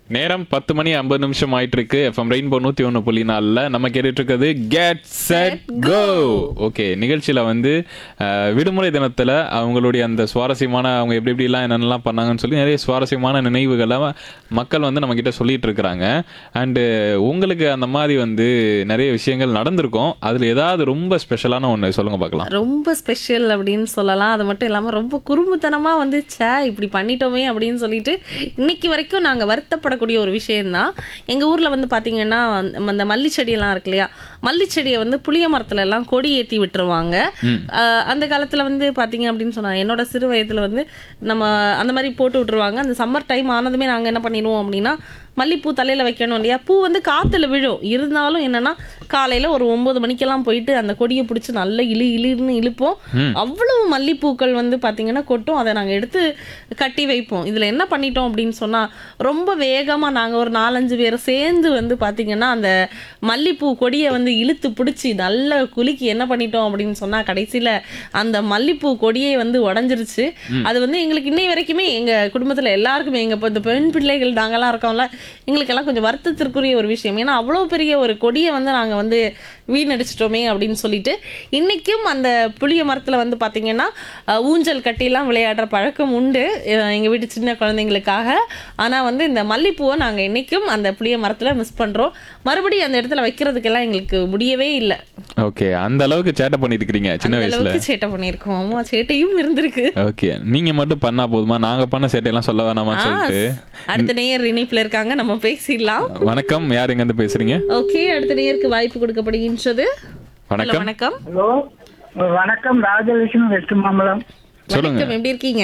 நேரம் பத்து மணி ஐம்பது நிமிஷம் ஆயிட்டு இருக்கு எஃப்எம் ரெயின்போ நூத்தி ஒன்று புள்ளி நாலில் நம்ம கேட்டுட்டு இருக்கிறது கெட் செட் கோ ஓகே நிகழ்ச்சியில வந்து அஹ், விடுமுறை தினத்துல அவங்களுடைய அந்த சுவாரஸ்யமான அவங்க எப்படி எப்படிலாம் என்னென்னலாம் பண்ணாங்கன்னு சொல்லி நிறைய சுவாரஸ்யமான நினைவுகளை மக்கள் வந்து நம்ம கிட்ட சொல்லிட்டு இருக்கிறாங்க அண்டு உங்களுக்கு அந்த மாதிரி வந்து நிறைய விஷயங்கள் நடந்திருக்கும் அதுல ஏதாவது ரொம்ப ஸ்பெஷலான ஒன்று சொல்லுங்க பார்க்கலாம் ரொம்ப ஸ்பெஷல் அப்படின்னு சொல்லலாம் அது மட்டும் இல்லாமல் ரொம்ப குறும்புத்தனமாக வந்து ச்சே இப்படி பண்ணிட்டோமே அப்படின்னு சொல்லிட்டு இன்னைக்கு வரைக்கும் நாங்கள் வருத்தப்படக்கூடிய ஒரு விஷயம்தான் எங்கள் ஊரில் வந்து பார்த்தீங்கன்னா அந்த- அந்த மல்லி செடியெல்லாம் இருக்கு இல்லையா மல்லி செடியை வந்து புளிய மரத்துல எல்லாம் கொடி ஏற்றி விட்டுருவாங்க ஆஹ் அந்த காலத்தில் வந்து பார்த்தீங்க அப்படின்னு சொன்னாங்க என்னோட சிறு வயதில் வந்து நம்ம அந்த மாதிரி போட்டு விட்டுருவாங்க அந்த சம்மர் டைம் ஆனதுமே நாங்கள் என்ன பண்ணிடுவோம் அப்படின்னா மல்லிப்பூ தலையில வைக்கணும் இல்லையா பூ வந்து காத்துல விழும் இருந்தாலும் என்னன்னா காலையில ஒரு ஒன்பது மணிக்கெல்லாம் போயிட்டு அந்த கொடியை பிடிச்சி நல்லா இழு இழுன்னு இழுப்போம் அவ்வளவு மல்லிப்பூக்கள் வந்து பாத்தீங்கன்னா கொட்டும் அதை நாங்க எடுத்து கட்டி வைப்போம் இதுல என்ன பண்ணிட்டோம் அப்படின்னு சொன்னா ரொம்ப வேகமா நாங்க ஒரு நாலஞ்சு பேர் சேர்ந்து வந்து பாத்தீங்கன்னா அந்த மல்லிப்பூ கொடியை வந்து இழுத்து பிடிச்சி நல்ல குலுக்கி என்ன பண்ணிட்டோம் அப்படின்னு சொன்னா கடைசியில அந்த மல்லிப்பூ கொடியே வந்து உடஞ்சிருச்சு அது வந்து எங்களுக்கு இன்னை வரைக்குமே எங்க குடும்பத்துல எல்லாருக்குமே எங்க இப்ப இந்த பெண் பிள்ளைகள் நாங்கெல்லாம் இருக்கோம்ல எங்களுக்கெல்லாம் கொஞ்சம் வருத்தத்திற்குரிய ஒரு விஷயம் ஏன்னா அவ்வளோ பெரிய ஒரு கொடியை வந்து நாங்க வந்து வீணடிச்சிட்டோமே அப்படின்னு சொல்லிட்டு இன்னைக்கும் அந்த புளிய மரத்துல வந்து பாத்தீங்கன்னா அஹ், ஊஞ்சல் கட்டிலாம் விளையாடுற பழக்கம் உண்டு அஹ், எங்க வீட்டு சின்ன குழந்தைங்களுக்காக ஆனா வந்து இந்த மல்லிப்பூவை நாங்க இன்னைக்கும் அந்த புளிய மரத்துல மிஸ் பண்றோம் மறுபடியும் அந்த இடத்துல வைக்கிறதுக்கெல்லாம் எங்களுக்கு முடியவே இல்லை ஓகே அந்த அளவுக்கு சேட்டை பண்ணிட்டு இருக்கிறீங்க சின்ன அந்த வயசுல அளவுக்கு சேட்டை பண்ணியிருக்கோம் அம்மா சேட்டையும் இருந்திருக்கு ஓகே நீங்க மட்டும் பண்ணா போதுமா நாங்க பண்ண சேட்டையெல்லாம் சொல்ல வேணாமான்னு ஆ, சொல்லிட்டு அடுத்த நேயர் இணைப்புல இருக்காங்க நம்ம பேசிடலாம் வணக்கம் யார் எங்க இருந்து பேசுறீங்க ஓகே அடுத்த நேயருக்கு வாய்ப்பு கொடுக்கப்படுகின்றது Hello, வணக்கம் வணக்கம் ஹலோ வணக்கம் ராஜலட்சுமி வெஸ்ட் மாம்பலம் சொல்லுங்க வணக்கம் எப்படி இருக்கீங்க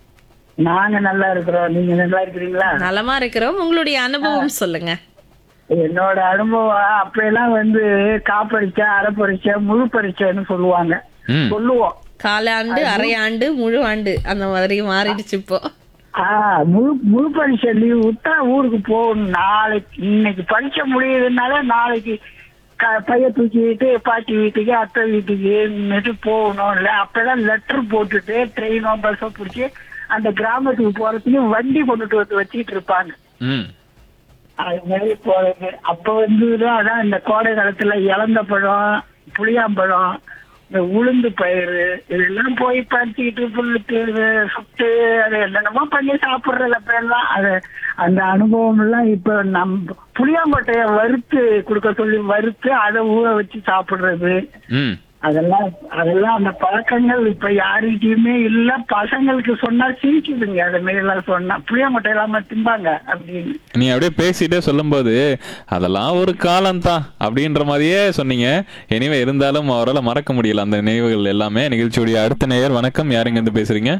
நாங்க நல்லா இருக்கிறோம் நீங்க நல்லா இருக்கிறீங்களா நலமா இருக்கிறோம் உங்களுடைய அனுபவம் சொல்லுங்க என்னோட அனுபவம் அப்ப எல்லாம் வந்து காப்பரிச்சை அரை பரீட்சை முழு பரீட்சைன்னு சொல்லுவாங்க ம் சொல்லுவோம் காலாண்டு அரையாண்டு முழு ஆண்டு அந்த மாதிரி மாறிடுச்சு இப்போ ஆஹ் முழு முழு பரீட்சை லீவ் விட்டா ஊருக்கு போகணும் நாளைக்கு இன்னைக்கு பரீட்சை முடியுதுனால நாளைக்கு க- பைய தூக்கிட்டு பாட்டி வீட்டுக்கு அத்தை வீட்டுக்கு இன்னிட்டு போகணும் இல்ல அப்பெல்லாம் லெட்டர் போட்டுட்டு ட்ரெயினோ பஸ்ஸோ பிடிச்சி அந்த கிராமத்துக்கு போறதுக்கு வண்டி கொண்டுட்டு வந்து வச்சுக்கிட்டு இருப்பாங்க ம் அது மாதிரி போறது அப்ப வந்து தான் அதான் இந்த கோடை காலத்துல இளந்த பழம் புளியாம்பழம் இந்த உளுந்து பயிறு இதெல்லாம் போய் பறிச்சுக்கிட்டு புல்லுக்கு இது சுட்டு அது என்னென்னமோ பண்ணி சாப்பிடுறது அப்ப எல்லாம் அது அந்த அனுபவம் எல்லாம் இப்ப நம் புளியாம்பட்டைய வறுத்து கொடுக்க சொல்லி வறுத்து அதை ஊற வச்சு சாப்பிடுறது ம் அதெல்லாம் அதெல்லாம் அந்த பழக்கங்கள் இப்ப யாருக்கிட்டயுமே இல்ல பசங்களுக்கு சொன்னா சிரிக்குதுங்க அது மாரி எல்லாம் சொன்னா புளியாம்பட்டை இல்லாம திம்பாங்க அப்படின்னு நீ அப்படியே பேசிட்டே சொல்லும்போது அதெல்லாம் ஒரு காலம்தான் அப்படின்ற மாதிரியே சொன்னீங்க எனிவே இருந்தாலும் அவரால் மறக்க முடியல அந்த நினைவுகள் எல்லாமே நிகழ்ச்சியுடைய அடுத்த நேயர் வணக்கம் யாருங்க இருந்து பேசுறீங்க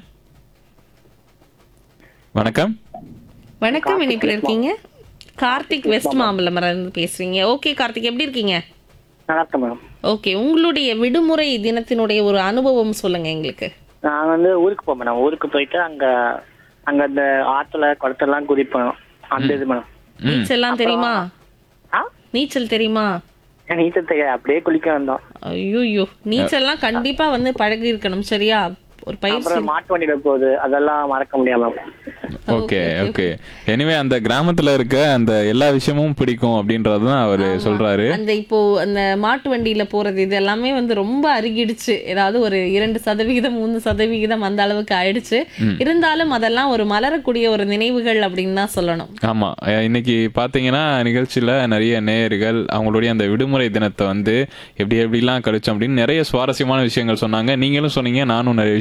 வணக்கம் வணக்கம் இணைப்புல இருக்கீங்க கார்த்திக் வெஸ்ட் மாம்பலம் இருந்து பேசுறீங்க ஓகே கார்த்திக் எப்படி இருக்கீங்க வணக்கம் மேடம் ஓகே உங்களுடைய விடுமுறை தினத்தினுடைய ஒரு அனுபவம் சொல்லுங்க எங்களுக்கு நான் வந்து ஊருக்கு போவேன் மேடம் ஊருக்கு போயிட்டு அங்க அங்க அந்த ஆத்துல குளத்தெல்லாம் குதிப்போம் அந்த இது மேடம் நீச்சல்லாம் தெரியுமா ஆ நீச்சல் தெரியுமா எனக்கு நீச்சல் தெரியாது அப்படியே குளிக்க வந்தோம் ஐயோ நீச்சல்லாம் கண்டிப்பா வந்து பழகி இருக்கணும் சரியா ஒரு பயிற்சி அப்புறம் மாட்டு வண்டியில போகுது அதெல்லாம் மறக்க முடியாம ஓகே ஓகே எனிவே அந்த கிராமத்துல இருக்க அந்த எல்லா விஷயமும் பிடிக்கும் அப்படின்றது தான் அவர் சொல்றாரு அந்த இப்போ அந்த மாட்டு வண்டியில போறது இது எல்லாமே வந்து ரொம்ப அருகிடுச்சு ஏதாவது ஒரு இரண்டு சதவிகிதம் மூணு சதவிகிதம் அந்த அளவுக்கு ஆயிடுச்சு இருந்தாலும் அதெல்லாம் ஒரு மலரக்கூடிய ஒரு நினைவுகள் அப்படின்னு தான் சொல்லணும் ஆமா அஹ் இன்னைக்கு பாத்தீங்கன்னா நிகழ்ச்சியில நிறைய நேயர்கள் அவங்களுடைய அந்த விடுமுறை தினத்தை வந்து எப்படி எப்படிலாம் கழிச்சோம் அப்படின்னு நிறைய சுவாரஸ்யமான விஷயங்கள் சொன்னாங்க நீங்களும் சொன்னீங்க நானும் நிறைய